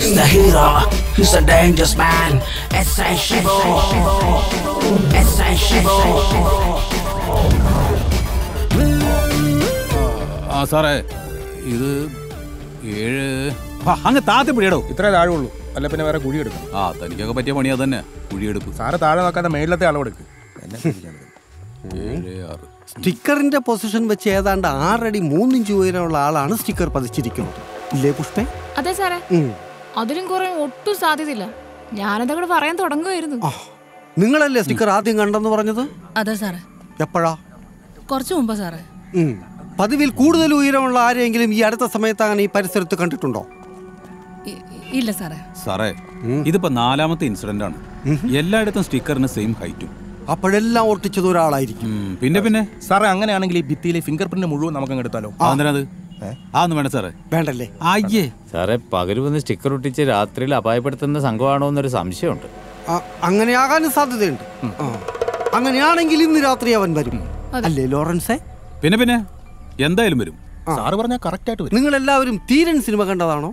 He's the hero, he's a dangerous man. S.I. Shivo, S.I. Shivo. ആ സാറേ ഇത് ഏഴ് ആ, അങ്ങ് താത്തി പിടിയടോ ഇത്രേ താഴുള്ളൂ അല്ല പിന്നെ വേറെ കുഴി എടുക്കും ആ തനിക്കൊക്കെ പറ്റിയ പണിയാ തന്നെ കുഴിയെടുപ്പ് സാറ് താഴെ നോക്കാതെ മേളിലത്തെ അളവെടുക്ക് എന്നെ ഏഴ് ആറ് സ്റ്റിക്കറിന്റെ പൊസിഷൻ വെച്ച് ഏതാണ്ട് ആറടി മൂന്നിഞ്ച് ഉയരമുള്ള ആളാണ് സ്റ്റിക്കർ പതിച്ചിരിക്കുന്നത് ഇല്ലേ പുഷ്പേ അതെ സാറേ ഉം. അതിലും കുറെ ഒട്ടും സാധ്യതയില്ല ഞാനതങ്ങോട്ട് പറയാൻ തുടങ്ങുമായിരുന്നു നിങ്ങളല്ലേ സ്റ്റിക്കർ ആദ്യം കണ്ടെന്ന് പറഞ്ഞത് അതെ സാറേ എപ്പോഴാ കുറച്ചു മുമ്പ് സാറേ ഉം. പതിവിൽ കൂടുതൽ ഉയരമുള്ള ആരെങ്കിലും ഈ അടുത്ത സമയത്ത് അങ്ങനെ ഈ പരിസരത്ത് കണ്ടിട്ടുണ്ടോ ഇ- ഇല്ല സാറേ സാറേ ഇതിപ്പോ നാലാമത്തെ ഇൻസിഡന്റ് ആണ് എല്ലായിടത്തും സ്റ്റിക്കറിന് സെയിം ഹൈറ്റും അപ്പോഴെല്ലാം ഒട്ടിച്ചത് ഒരാളായിരിക്കും പിന്നെ പിന്നെ സാറേ അങ്ങനെയാണെങ്കിൽ ഈ ഭിത്തിയിലെ ഫിംഗർ പ്രിന്റ് മുഴുവൻ നമുക്ക് എടുത്താലോ അതെന്തിനത് ആ ഒന്നും വേണ്ട സാറേ വേണ്ടല്ലേ അയ്യേ സാറേ പകൽ വന്ന് സ്റ്റിക്കർ ഒട്ടിച്ച് രാത്രിയിൽ അപായപ്പെടുത്തുന്ന സംഘമാണോ എന്നൊരു സംശയമുണ്ട് ആ, അങ്ങനെയാകാനും സാധ്യതയുണ്ട് ആ. അങ്ങനെയാണെങ്കിൽ ഇന്ന് രാത്രി അവൻ വരും അല്ലേ ലോറൻസേ പിന്നെ പിന്നെ എന്തായാലും വരും സാറ് പറഞ്ഞാൽ കറക്റ്റ് ആയിട്ട് വരും നിങ്ങൾ എല്ലാവരും തീരൻ സിനിമ കണ്ടതാണോ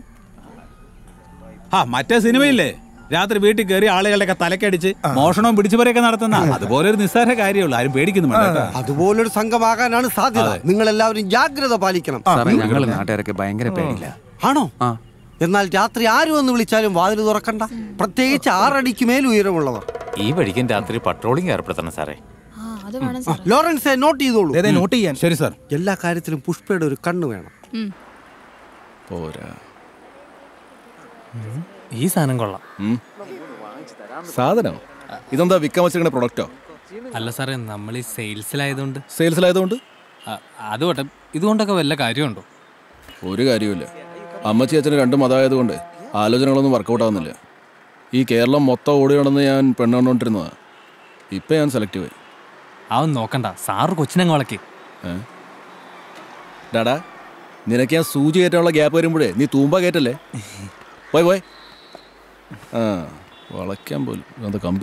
ആ മറ്റേ സിനിമയില്ലേ രാത്രി വീട്ടിൽ കയറി ആളുകളുടെയൊക്കെ തലക്കടിച്ച് മോഷണവും പിടിച്ചുപറിയൊക്കെ നടത്തുന്ന അതുപോലെ ഒരു നിസ്സാര കാര്യമുള്ളൂ ആരും പേടിക്കുന്നു വേണ്ട കേട്ടോ. അതുപോലൊരു സംഘമാകാനാണ് സാധ്യത നിങ്ങൾ എല്ലാവരും ജാഗ്രത പാലിക്കണം സാറേ ഞങ്ങൾ നാട്ടുകാരൊക്കെ ഭയങ്കര പേടില്ല ആണോ എന്നാൽ രാത്രി ആരും ഒന്ന് വിളിച്ചാലും വാതിൽ തുറക്കണ്ട പ്രത്യേകിച്ച് ആറടിക്ക് മേൽ ഉയരമുള്ളവർ ഈ വഴിക്കും രാത്രി പട്രോളിംഗ് ഏർപ്പെടുത്തണം സാറേ ആ അത് വേണം ആ, ലോറൻസെ നോട്ട് ചെയ്തോളൂ അതെ നോട്ട് ചെയ്യാൻ ശരി സാർ എല്ലാ കാര്യത്തിലും പുഷ്പയുടെ ഒരു കണ്ണ് വേണം പോരാ ഈ സാധനം കൊള്ളാം സാധനം ഇതെന്താ വിൽക്കാൻ വെച്ചിരിക്കുന്ന പ്രൊഡക്റ്റോ അല്ല സാറേ നമ്മൾ ഈ സെയിൽസിലായതുകൊണ്ട് സെയിൽസിലായതുകൊണ്ട് അത് പോട്ടെ ഇതുകൊണ്ടൊക്കെ വല്ല കാര്യമുണ്ടോ ഒരു കാര്യമില്ല അമ്മച്ചി അച്ഛന് രണ്ടും മതമായതുകൊണ്ട് ആലോചനകളൊന്നും വർക്കൗട്ട് ആവുന്നില്ല ഈ കേരളം മൊത്തം ഓടി നടന്ന് ഞാൻ പെണ്ണുകൊണ്ടിരുന്നതാ ഇപ്പം ഞാൻ സെലക്റ്റീവ് ആയി അവൻ നോക്കണ്ട സാറ് കൊച്ചിനങ്ങ് വളക്കി ഏ? ഡാടാ നിനക്ക് ഞാൻ സൂചി കയറ്റാനുള്ള ഗ്യാപ്പ് വരുമ്പോഴേ നീ തൂമ്പ കയറ്റല്ലേ പോയി പോയി ആ വളയ്ക്കാൻ പോലും അത് കമ്പി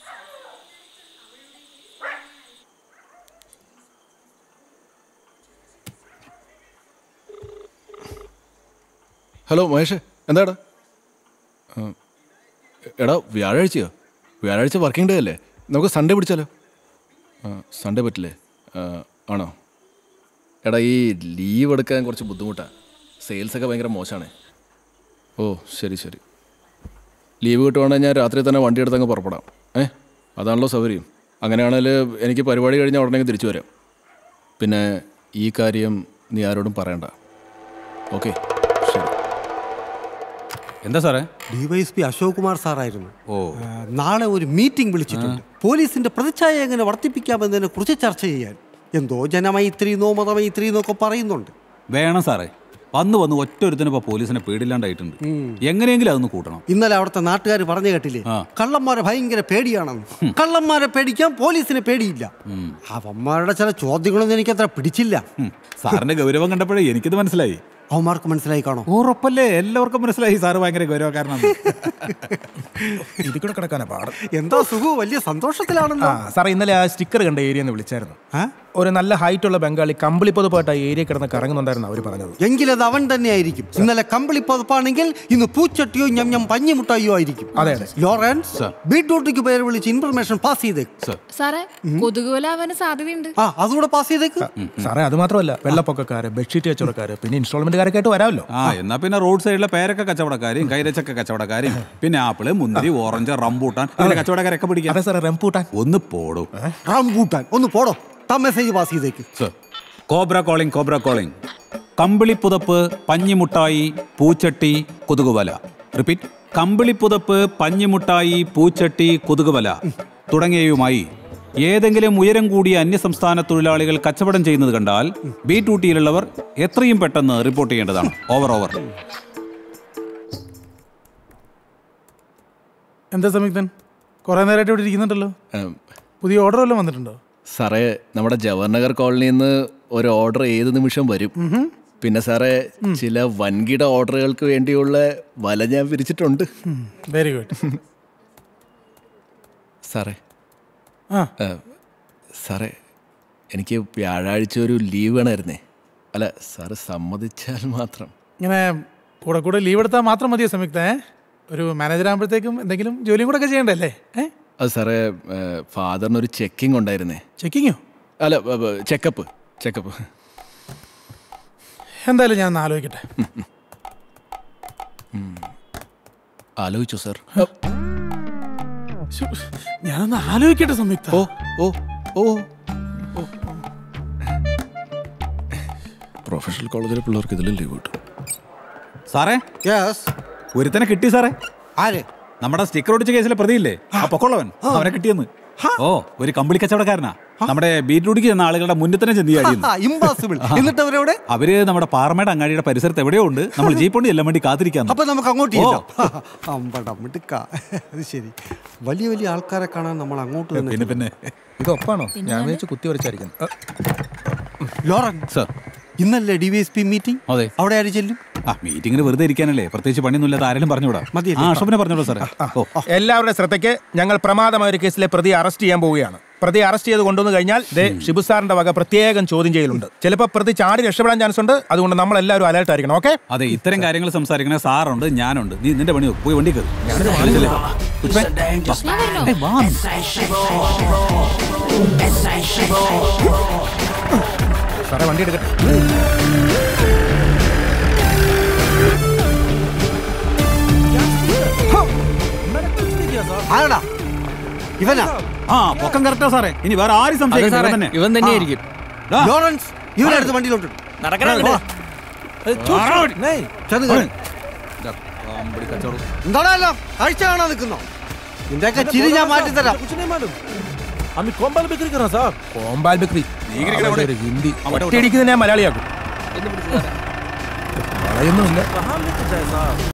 ഹലോ മഹേഷ് എന്താടാ ആ, എടാ വ്യാഴാഴ്ചയോ വ്യാഴാഴ്ച വർക്കിംഗ് ഡേ അല്ലേ നമുക്ക് സൺഡേ പിടിച്ചാലോ ആ സൺഡേ പറ്റില്ലേ ആ, ആണോ എടാ ഈ ലീവ് എടുക്കാൻ കുറച്ച് ബുദ്ധിമുട്ടാണ് സെയിൽസൊക്കെ ഭയങ്കര മോശമാണ് ഓ ശരി ശരി ലീവ് കിട്ടുവാണെങ്കിൽ ഞാൻ രാത്രി തന്നെ വണ്ടി എടുത്തങ്ങ് പുറപ്പെടാം ഏ അതാണല്ലോ സൗകര്യം അങ്ങനെയാണെങ്കിൽ എനിക്ക് പരിപാടി കഴിഞ്ഞാൽ ഉടനെ തിരിച്ചു വരാം പിന്നെ ഈ കാര്യം നീ ആരോടും പറയണ്ട ഓക്കെ ശരി എന്താ സാറേ ഡിവൈഎസ്പി അശോക് കുമാർ സാറായിരുന്നു ഓ ആ, നാളെ ഒരു മീറ്റിംഗ് വിളിച്ചിട്ടുണ്ട് പോലീസിന്റെ പ്രതിച്ഛായ എങ്ങനെ വർദ്ധിപ്പിക്കാമെന്നതിനെ കുറിച്ച് ചർച്ച ചെയ്യാൻ എന്തോ ജനമൈത്രി നോ മതമൈത്രി എന്നൊക്കെ പറയുന്നുണ്ട് വേണം സാറേ വന്ന് വന്ന് ഒറ്റ ഒരുത്തനും ഇപ്പൊ പോലീസിനെ പേടില്ലാണ്ടായിട്ടുണ്ട് എങ്ങനെയെങ്കിലും അതൊന്ന് കൂട്ടണം ഇന്നലെ അവിടുത്തെ നാട്ടുകാർ പറഞ്ഞു കേട്ടില്ലേ ആ. കള്ളന്മാരെ ഭയങ്കര പേടിയാണെന്ന് കള്ളന്മാരെ പേടിക്കാൻ പോലീസിനെ പേടിയില്ല അവന്മാരുടെ ചില ചോദ്യങ്ങളൊന്നും എനിക്ക് അത്ര പിടിച്ചില്ല ഉം. സാറിന്റെ ഗൗരവം കണ്ടപ്പോഴേ എനിക്കിത് മനസ്സിലായി അവന്മാർക്ക് മനസ്സിലായി കാണോ ഉറപ്പല്ലേ എല്ലാവർക്കും മനസ്സിലായി സാറ് ഭയങ്കര ഗൗരവക്കാരനാണ് ഇതിൽ കൂടെ കിടക്കാനാ പാട് എന്താ സുഖു വലിയ സന്തോഷത്തിലാണെന്നോ ആ സാറേ ഇന്നലെ ആ സ്റ്റിക്കർ കണ്ട ഏരിയ എന്ന് വിളിച്ചായിരുന്നു ആ? ഒരു നല്ല ഹൈറ്റ് ഉള്ള ബംഗാളി കമ്പിളി പൊതുപ്പായിട്ട് ആ ഏരിയ കിടന്ന് കറങ്ങുന്നുണ്ടായിരുന്നു അവർ പറഞ്ഞത് എങ്കിലത് അവൻ തന്നെയായിരിക്കും ഇന്നലെ കമ്പിളി പതപ്പാണെങ്കിൽ ഇന്ന് പൂച്ചട്ടിയോ ഞം ഞം പഞ്ഞിമുട്ടായോ ആയിരിക്കും അതെ, അതെ. ലോറൻസ് ബീട്രൂട്ടിക്ക് പേര് വിളിച്ച് ഇൻഫർമേഷൻ പാസ് ചെയ്തേക്ക് സാറേ കൊതുകുപോലെ അവന് സാധ്യതയുണ്ട് ആ അതുകൂടെ പാസ് ചെയ്തേക്ക് സാറേ അത് മാത്രമല്ല വെള്ളപ്പൊക്കക്കാര് ബെഡ്ഷീറ്റ് കച്ചവടക്കാര് പിന്നെ ഇൻസ്റ്റാൾമെന്റുകാരൊക്കെ ആയിട്ട് വരാമല്ലോ ആ എന്നാ പിന്നെ റോഡ് സൈഡിലെ പേരൊക്കെ കച്ചവടക്കാരും കൈരച്ചക്ക കച്ചവടക്കാരും പിന്നെ ആപ്പിള് മുന്തിരി ഓറഞ്ച് റംബൂട്ടാൻ പിന്നെ കച്ചവടക്കാരൊക്കെ പിടിക്കാം അതെ സാറേ റംപൂട്ടാൻ ഒന്ന് പോടോ റാംബൂട്ടാൻ ഒന്ന് പോടോ താ മെസ്സേജ് പാസ് ചെയ്തേക്ക് sir cobra calling cobra calling കമ്പിളിപ്പുതപ്പ് പഞ്ഞിമുട്ടായി പൂച്ചട്ടി കൊതുകുവല റിപ്പീറ്റ് കമ്പിളിപ്പുതപ്പ് പഞ്ഞിമുട്ടായി പൂച്ചട്ടി കൊതുകുവല തുടങ്ങിയവയുമായി ഏതെങ്കിലും ഉയരം കൂടിയ അന്യസംസ്ഥാന തൊഴിലാളികൾ കച്ചവടം ചെയ്യുന്നത് കണ്ടാൽ ബി ടൂട്ടിയിലുള്ളവർ എത്രയും പെട്ടെന്ന് റിപ്പോർട്ട് ചെയ്യേണ്ടതാണ് ഓവർ ഓവർ എന്താ സംയുക്തൻ കുറെ നേരമായിട്ട് ഇവിടെ ഇരിക്കുന്നുണ്ടല്ലോ ഉം, പുതിയ ഓർഡർ വല്ലതും വന്നിട്ടുണ്ടോ സാറേ നമ്മുടെ ജവഹർനഗർ കോളനിയിൽ നിന്ന് ഒരു ഓർഡർ ഏത് നിമിഷം വരും പിന്നെ സാറേ ചില വൻകിട ഓർഡറുകൾക്ക് വേണ്ടിയുള്ള വല ഞാൻ വിരിച്ചിട്ടുണ്ട് വെരി ഗുഡ് സാറേ ആ ഏ, സാറേ എനിക്ക് വ്യാഴാഴ്ച ഒരു ലീവ് വേണമായിരുന്നേ അല്ല സാറ് സമ്മതിച്ചാൽ മാത്രം ഇങ്ങനെ കൂടെ കൂടെ ലീവ് എടുത്താൽ മാത്രം മതിയോ സംയുക്ത ഏ? ഒരു മാനേജർ ആകുമ്പോഴത്തേക്കും എന്തെങ്കിലും ജോലിയും കൂടെ ഒക്കെ ചെയ്യണ്ടല്ലേ ഏ അത് സാറേ ഫാദറിനൊരു ചെക്കിംഗ് ഉണ്ടായിരുന്നേ ചെക്കിങ്ങോ അല്ല ചെക്കപ്പ് ചെക്കപ്പ് എന്തായാലും ഞാൻ ഒന്ന് ആലോചിക്കട്ടെ ആലോചിച്ചോ സാർ ശ്ശോ, ഞാനൊന്ന് ആലോചിക്കട്ടെ സംയുക്ത ഓ ഓ ഓ പ്രൊഫഷണൽ കോളേജിലെ പിള്ളേർക്ക് ഇതിലും ലീവ് കിട്ടും സാറേ യെസ് ഒരുത്തനെ കിട്ടി സാറേ ആര് നമ്മുടെ സ്റ്റിക്കർ ഒടിച്ച കേസിലെ പ്രതിയില്ലേ ആ പൊക്കമുള്ളവൻ അവനെ കിട്ടിയെന്ന് ഓ ഒരു കമ്പിളി കച്ചവടക്കാരനാ നമ്മുടെ ബീറ്റ്റൂട്ടിക്ക് ചെന്ന ആളുകളുടെ മുന്നിൽ തന്നെ ചെന്ന് ഇമ്പോസിബിൾ എന്നിട്ട് അവരെവിടെ അവര് നമ്മുടെ പാറമേട് അങ്ങാടിയുടെ പരിസരത്ത് എവിടെയോ ഉണ്ട് നമ്മൾ ജീപ്പ് കൊണ്ട് ചെല്ലാൻ വേണ്ടി കാത്തിരിക്കാൻ അപ്പൊ നമുക്ക് അങ്ങോട്ട് ഓ. ചെല്ലാം. അമ്പടാ മിടുക്ക അത് ശരി വലിയ വലിയ ആൾക്കാരെ കാണാൻ നമ്മൾ അങ്ങോട്ട് തന്നെ പിന്നെ പിന്നെ ഇത് ഒപ്പാണോ ഞാൻ വിചാരിച്ചു കുത്തി വരച്ചായിരിക്കും ലോറൻ സാർ ഇന്നല്ലേ D V S P meeting അതെ അവിടെ ആര് ചെല്ലും ആ മീറ്റിംഗിന് വെറുതെ ഇരിക്കാനല്ലേ പ്രത്യേകിച്ച് പണിയൊന്നുമില്ലാത്ത ആരെങ്കിലും പറഞ്ഞുകൂടാ മതിയല്ലേ? ആ അഷഫിനെ പറഞ്ഞോളൂ സാറേ ഓ എല്ലാവരുടെ ശ്രദ്ധയ്ക്ക് ഞങ്ങൾ പ്രമാദമായ ഒരു കേസിലെ പ്രതി അറസ്റ്റ് ചെയ്യാൻ പോവുകയാണ് പ്രതി അറസ്റ്റ് ചെയ്ത് കൊണ്ടുവന്നു കഴിഞ്ഞാൽ ദേ ഷിബു സാറിന്റെ വക പ്രത്യേകം ചോദ്യം ചെയ്യലുണ്ട് ചിലപ്പോൾ പ്രതി ചാടി രക്ഷപ്പെടാൻ ചാൻസ് ഉണ്ട് അതുകൊണ്ട് നമ്മൾ എല്ലാവരും അലേർട്ട് ആയിരിക്കണം ഓക്കെ അതെ ഇത്തരം കാര്യങ്ങൾ സംസാരിക്കണ സാറുണ്ട് ഞാനുണ്ട് നീ നിന്റെ പണി നോക്ക്. പോയി വണ്ടി കയറി ചെല്ലേ. He's a dangerous ഞാൻ man. വരണോ വാ. S.I. Shivo. S.I. Shivo. സാറേ വണ്ടി എടുക്കട്ടെ ആരടാ ഇവനാ ആ പൊക്കം കറക്റ്റാ സാറേ ഇനി വേറെ ആരും സംശയിക്കില്ല തന്നെ ഇവൻ തന്നെയായിരിക്കും ഡാ. ലോറൻസ് ഇവനെടുത്ത് വണ്ടിയിലോട്ട് ഇട്. ചെന്ന് കേറ്. എന്താണല്ലോ കാഴ്ച കാണാൻ നിൽക്കുന്നോ നിന്റെയൊക്കെ ചിരി ഞാൻ മാറ്റിത്തരാം അമ്മി കോമ്പാൽ ബിക്രി സാർ കോമ്പാൽ ബിക്രി ഒരു ഹിന്ദി ഒറ്റയടിക്ക് തന്നെ മലയാളിയാക്കും കളയൊന്നുമില്ല